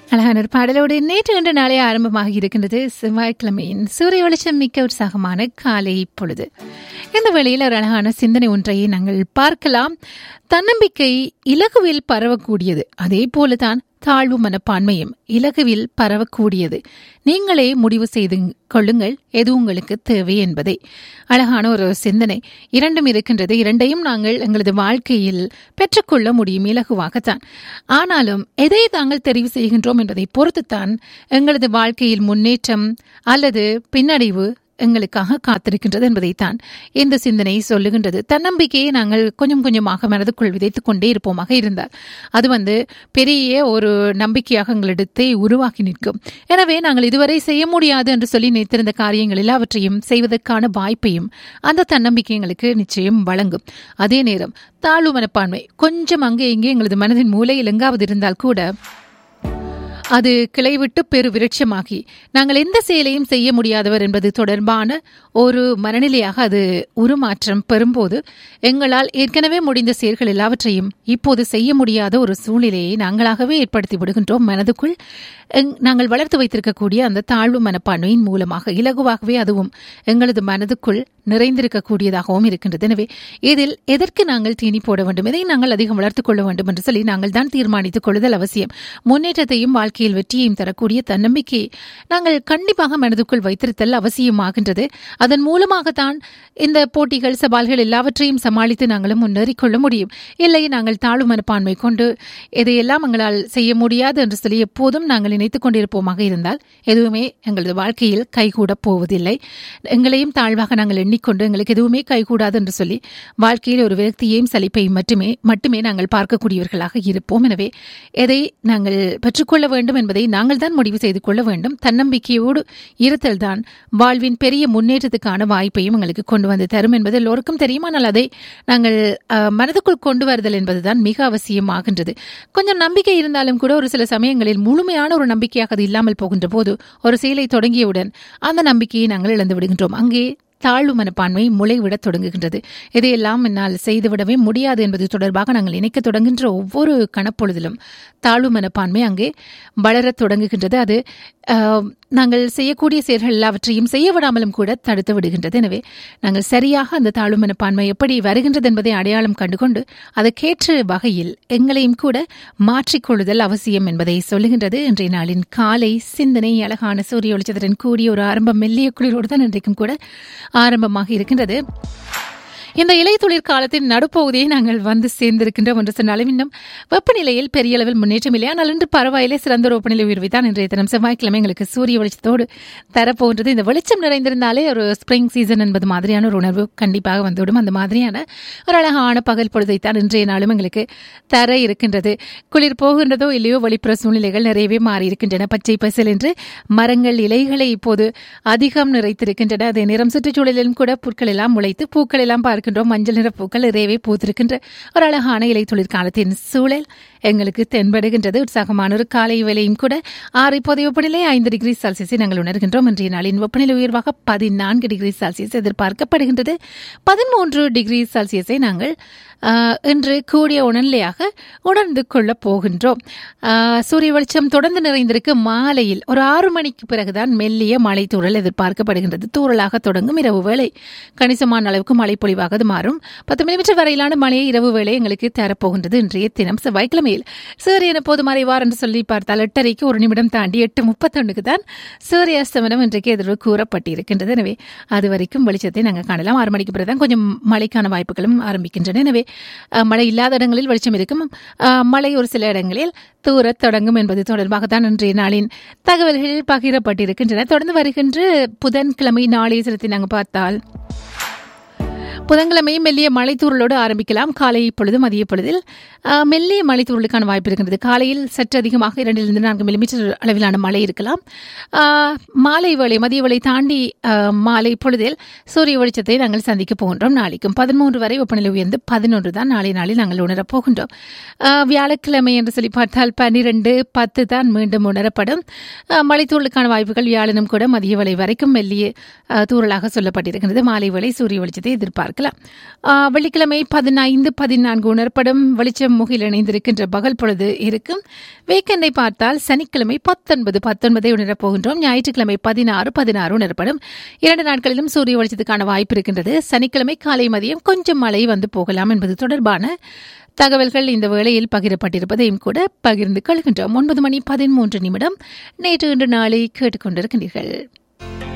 அழகான ஒரு பாடலோடு நேற்று இன்று நாளே ஆரம்பமாக இருக்கின்றது செவ்வாய்க்கிழமையின் சூரிய வெளிச்சம் மிக்க உற்சாகமான காலை பொழுது இந்த வேளையில் ஒரு அழகான சிந்தனை ஒன்றை நாங்கள் பார்க்கலாம் தன்னம்பிக்கை இலகுவில் பரவக்கூடியது அதே போலதான் தாழ்வு மனப்பான்மையும் இலகுவில் பரவக்கூடியது நீங்களே முடிவு செய்து கொள்ளுங்கள் எது உங்களுக்கு தேவை என்பதை அழகான ஒரு சிந்தனை இரண்டும் இருக்கின்றது இரண்டையும் நாங்கள் எங்களது வாழ்க்கையில் பெற்றுக்கொள்ள முடியும் இலகுவாகத்தான் ஆனாலும் எதை நாங்கள் தெரிவு செய்கின்றோம் என்பதை பொறுத்துத்தான் எங்களது வாழ்க்கையில் முன்னேற்றம் அல்லது பின்னடைவு எங்களுக்காக காத்திருக்கின்றது என்பதைத்தான் இந்த சிந்தனை சொல்லுகின்றது தன்னம்பிக்கையை நாங்கள் கொஞ்சம் கொஞ்சமாக மனதுக்குள் விதைத்துக் கொண்டே இருப்போமாக இருந்தால் அது வந்து பெரிய ஒரு நம்பிக்கையாக எங்களிடத்தை உருவாக்கி நிற்கும் எனவே நாங்கள் இதுவரை செய்ய முடியாது என்று சொல்லி நினைத்திருந்த காரியங்கள் எல்லாவற்றையும் செய்வதற்கான வாய்ப்பையும் அந்த தன்னம்பிக்கை எங்களுக்கு நிச்சயம் வழங்கும் அதே நேரம் தாழ்வு மனப்பான்மை கொஞ்சம் அங்கே இங்கே எங்களது மனதின் மூலையில் எங்காவது இருந்தால் கூட அது கிளைவிட்டு பெரு விருட்சமாகி நாங்கள் எந்த செயலையும் செய்ய முடியாதவர் என்பது தொடர்பான ஒரு மனநிலையாக அது உருமாற்றம் பெறும்போது எங்களால் ஏற்கனவே முடிந்த செயல்கள் எல்லாவற்றையும் இப்போது செய்ய முடியாத ஒரு சூழ்நிலையை நாங்களாகவே ஏற்படுத்தி விடுகின்றோம் மனதுக்குள் நாங்கள் வளர்த்து வைத்திருக்கக்கூடிய அந்த தாழ்வு மனப்பான்மையின் மூலமாக இலகுவாகவே அதுவும் எங்களது மனதுக்குள் நிறைந்திருக்கக்கூடியதாகவும் இருக்கின்றது எனவே இதில் எதற்கு நாங்கள் தீனி போட வேண்டும் எதை நாங்கள் அதிகம் வளர்த்துக் கொள்ள வேண்டும் என்று சொல்லி நாங்கள் தான் தீர்மானித்துக் கொள்ளுதல் அவசியம் முன்னேற்றத்தையும் வாழ்க்கையில் வெற்றியையும் தரக்கூடிய தன்னம்பிக்கையை நாங்கள் கண்டிப்பாக மனதுக்குள் வைத்திருத்தல் அவசியமாகின்றது அதன் மூலமாகத்தான் இந்த போட்டிகள் சவால்கள் எல்லாவற்றையும் சமாளித்து நாங்களும் முன்னேறிக் கொள்ள முடியும் இல்லை நாங்கள் தாழ்வு மனப்பான்மை கொண்டு இதையெல்லாம் எங்களால் செய்ய முடியாது என்று சொல்லி எப்போதும் நாங்கள் நினைத்துக் கொண்டிருப்போமாக இருந்தால் எதுவுமே எங்களது வாழ்க்கையில் கைகூட போவதில்லை எங்களையும் தாழ்வாக நாங்கள் எண்ணிக்கொண்டு எங்களுக்கு எதுவுமே கைகூடாது என்று சொல்லி வாழ்க்கையில் ஒரு விரக்தியையும் சலிப்பையும் மட்டுமே மட்டுமே நாங்கள் பார்க்கக்கூடியவர்களாக இருப்போம் எனவே எதை நாங்கள் பெற்றுக்கொள்ள வேண்டும் என்பதை நாங்கள் தான் முடிவு செய்து கொள்ள வேண்டும் தன்னம்பிக்கையோடு இருத்தல் தான் வாழ்வின் பெரிய முன்னேற்றத்துக்கான வாய்ப்பையும் எங்களுக்கு கொண்டு வந்து தரும் என்பது எல்லோருக்கும் தெரியும் ஆனால் அதை நாங்கள் மனதுக்குள் கொண்டு வருதல் என்பதுதான் மிக அவசியமாகின்றது கொஞ்சம் நம்பிக்கை இருந்தாலும் கூட ஒரு சில சமயங்களில் முழுமையான ஒரு நம்பிக்கையாக அது இல்லாமல் போகின்ற போது ஒரு செயலை தொடங்கியவுடன் அந்த நம்பிக்கையை நாங்கள் இழந்து விடுகின்றோம் அங்கே தாழ்வு மனப்பான்மை முளைவிடத் தொடங்குகின்றது இதையெல்லாம் என்னால் செய்துவிடவே முடியாது என்பது தொடர்பாக நாங்கள் இணைக்க தொடங்குகின்ற ஒவ்வொரு கணப்பொழுதிலும் தாழ்வு மனப்பான்மை அங்கே வளரத் தொடங்குகின்றது அது நாங்கள் செய்யக்கூடிய செயல்கள் எல்லாவற்றையும் செய்ய விடாமலும் கூட தடுத்து விடுகின்றது எனவே நாங்கள் சரியாக அந்த தாழ்வு மனப்பான்மை எப்படி வருகின்றது என்பதை அடையாளம் கண்டுகொண்டு அதற்கேற்ற வகையில் எங்களையும் கூட மாற்றிக்கொள்ளுதல் அவசியம் என்பதை சொல்லுகின்றது இன்றைய நாளின் காலை சிந்தனை அழகான சூரிய ஒளிச்சதுடன் கூடிய ஒரு ஆரம்பம் மெல்லிய குளிரோடு தான் இன்றைக்கும் கூட ஆரம்பமாக இருக்கின்றது இந்த இலை தொழிற்காலத்தின் நடுப்பகுதியை நாங்கள் வந்து சேர்ந்திருக்கின்றோம் என்று சொன்னாலும் இன்னும் வெப்பநிலையில் பெரிய அளவில் முன்னேற்றம் இல்லை ஆனால் இன்று பரவாயில்லை சிறந்த ஒரு வெப்பநிலை உயர்வை தான் இன்றைய தினம் செவ்வாய்க்கிழமை எங்களுக்கு சூரிய வெளிச்சத்தோடு தரப்போன்றது இந்த வெளிச்சம் நிறைந்திருந்தாலே ஒரு ஸ்ப்ரிங் சீசன் என்பது மாதிரியான ஒரு உணர்வு கண்டிப்பாக வந்துவிடும் அந்த மாதிரியான ஒரு அழகான பகல் பொழுதைத்தான் இன்றைய நாளும் எங்களுக்கு தர இருக்கின்றது குளிர் போகின்றதோ இல்லையோ வெளிப்புற சூழ்நிலைகள் நிறையவே மாறி இருக்கின்றன பச்சை பசல் என்று மரங்கள் இலைகளை இப்போது அதிகம் நிறைத்திருக்கின்றன அதே நேரம் சுற்றுச்சூழலிலும் கூட புற்கள் எல்லாம் முளைத்து பூக்கள் எல்லாம் பார்க்க பார்க்கின்றோம் மஞ்சள் நிற பூக்கள் நிறையவே பூத்திருக்கின்ற ஒரு அழகான இலை தொழிற்காலத்தின் சூழல் எங்களுக்கு தென்படுகின்றது உற்சாகமான ஒரு காலை வேலையும் கூட ஆறு இப்போதைய வெப்பநிலை ஐந்து டிகிரி செல்சியஸை நாங்கள் உணர்கின்றோம் இன்றைய நாளின் வெப்பநிலை உயர்வாக பதினான்கு டிகிரி செல்சியஸ் எதிர்பார்க்கப்படுகின்றது பதிமூன்று டிகிரி செல்சியஸை நாங்கள் இன்று கூடிய உணர்நிலையாக உணர்ந்து கொள்ளப் போகின்றோம் சூரிய வெளிச்சம் தொடர்ந்து நிறைந்திருக்கு மாலையில் ஒரு ஆறு மணிக்கு பிறகுதான் மெல்லிய மழை தூரல் எதிர்பார்க்கப்படுகின்றது தூரலாக தொடங்கும் இரவு வேளை கணிசமான அளவுக்கு மழை பொழிவாக மாறும் பத்து மில்லிமீட்டர் வரையிலான மழையை இரவு வேளை எங்களுக்கு தரப்போகின்றது இன்றைய தினம் செவ்வாய்க்கிழமையில் சூரியன் எப்போது மறைவார் என்று சொல்லி பார்த்தால் எட்டரைக்கு ஒரு நிமிடம் தாண்டி எட்டு முப்பத்தொன்னுக்கு தான் சூரிய அஸ்தமனம் இன்றைக்கு எதிர்வு கூறப்பட்டிருக்கின்றது எனவே அது வரைக்கும் வெளிச்சத்தை நாங்கள் காணலாம் ஆறு மணிக்கு பிறகுதான் கொஞ்சம் மழைக்கான வாய்ப்புகளும் ஆரம்பிக்கின்றன எனவே மழை இல்லாத இடங்களில் வெளிச்சம் இருக்கும் மழை ஒரு சில இடங்களில் தூரத் தொடங்கும் என்பது தொடர்பாக தான் இன்றைய நாளின் தகவல்கள் பகிரப்பட்டிருக்கின்றன தொடர்ந்து வருகின்ற புதன்கிழமை நாளைய சிலத்தை நாங்கள் பார்த்தால் புதன்கிழமையும் மெல்லிய மலைத்தூரலோடு ஆரம்பிக்கலாம் காலை பொழுது மதிய பொழுதில் மெல்லிய மலைத்தூரலுக்கான வாய்ப்பு இருக்கின்றது காலையில் சற்று அதிகமாக இரண்டிலிருந்து நான்கு மில்லிமீட்டர் அளவிலான மழை இருக்கலாம் மாலை வேளை மதிய வேளை தாண்டி மாலை பொழுதில் சூரிய வெளிச்சத்தை நாங்கள் சந்திக்க போகின்றோம் நாளைக்கும் பதிமூன்று வரை வெப்பநிலை உயர்ந்து பதினொன்று தான் நாளை நாளில் நாங்கள் உணரப் போகின்றோம் வியாழக்கிழமை என்று சொல்லி பார்த்தால் பன்னிரெண்டு பத்து தான் மீண்டும் உணரப்படும் மலைத்தூரலுக்கான வாய்ப்புகள் வியாழனும் கூட மதிய வேளை வரைக்கும் மெல்லிய தூரலாக சொல்லப்பட்டிருக்கின்றது மாலை வேளை சூரிய வெளிச்சத்தை எதிர்பார்க்க பார்க்கலாம் ஆ, வெள்ளிக்கிழமை பதினைந்து பதினான்கு உணர்ப்படும் வெளிச்சம் முகில் இணைந்திருக்கின்ற பகல் பொழுது இருக்கும் வீக்கெண்டை பார்த்தால் சனிக்கிழமை பத்தொன்பது பத்தொன்பதை உணரப் போகின்றோம் ஞாயிற்றுக்கிழமை பதினாறு பதினாறு உணரப்படும் இரண்டு நாட்களிலும் சூரிய வெளிச்சத்துக்கான வாய்ப்பு இருக்கின்றது சனிக்கிழமை காலை மதியம் கொஞ்சம் மழை வந்து போகலாம் என்பது தொடர்பான தகவல்கள் இந்த வேளையில் பகிரப்பட்டிருப்பதையும் கூட பகிர்ந்து கொள்கின்றோம் ஒன்பது மணி பதிமூன்று நிமிடம் நேற்று இன்று நாளை கேட்டுக்கொண்டிருக்கின்றீர்கள்